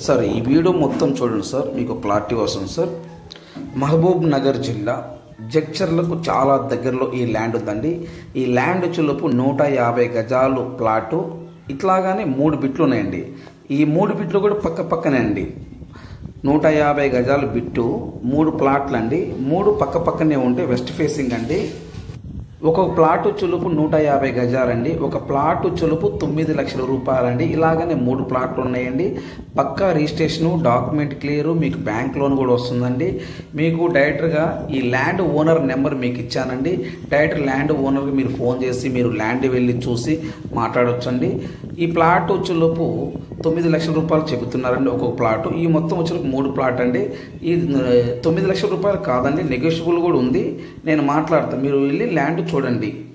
sir ఈ video మొత్తం చూడండి సార్ మీకు క్లారిటీ వస్తుంది సార్ మహబూబ్ నగర్ జిల్లా జడ్చర్లకు చాలా దగ్గరలో ఈ ల్యాండ్ ఉందండి ఈ ల్యాండ్ చులుపు నూట యాభై గజాలు ప్లాటు ఇట్లాగానే మూడు బిట్లు ఉన్నాయండి ఈ మూడు బిట్లు కూడా పక్క పక్కనే అండి నూట యాభై గజాలు బిట్టు మూడు ప్లాట్లు అండి మూడు పక్క పక్కనే ఉంటే వెస్ట్ ఫేసింగ్ అండి ఒక ప్లాటు చులుపు నూట యాభై గజాలండి ఒక ప్లాటు చులుపు తొమ్మిది లక్షల రూపాయలండి ఇలాగనే మూడు ప్లాట్లు ఉన్నాయండి పక్కా రిజిస్ట్రేషను డాక్యుమెంట్ క్లియరు మీకు బ్యాంక్ లోన్ కూడా వస్తుందండి మీకు డైరెక్ట్గా ఈ ల్యాండ్ ఓనర్ నెంబర్ మీకు ఇచ్చానండి డైరెక్ట్ ల్యాండ్ ఓనర్కి మీరు ఫోన్ చేసి మీరు ల్యాండ్ వెళ్ళి చూసి మాట్లాడొచ్చండి ఈ ప్లాట్ చులుపు తొమ్మిది లక్షల రూపాయలు చెబుతున్నారండి ఒక్కొక్క ప్లాట్ ఈ మొత్తం వచ్చి మూడు ప్లాట్ అండి ఈ తొమ్మిది లక్షల రూపాయలు కాదండి నెగోషియబుల్ కూడా ఉంది నేను మాట్లాడతాను మీరు వెళ్ళి ల్యాండ్ చూడండి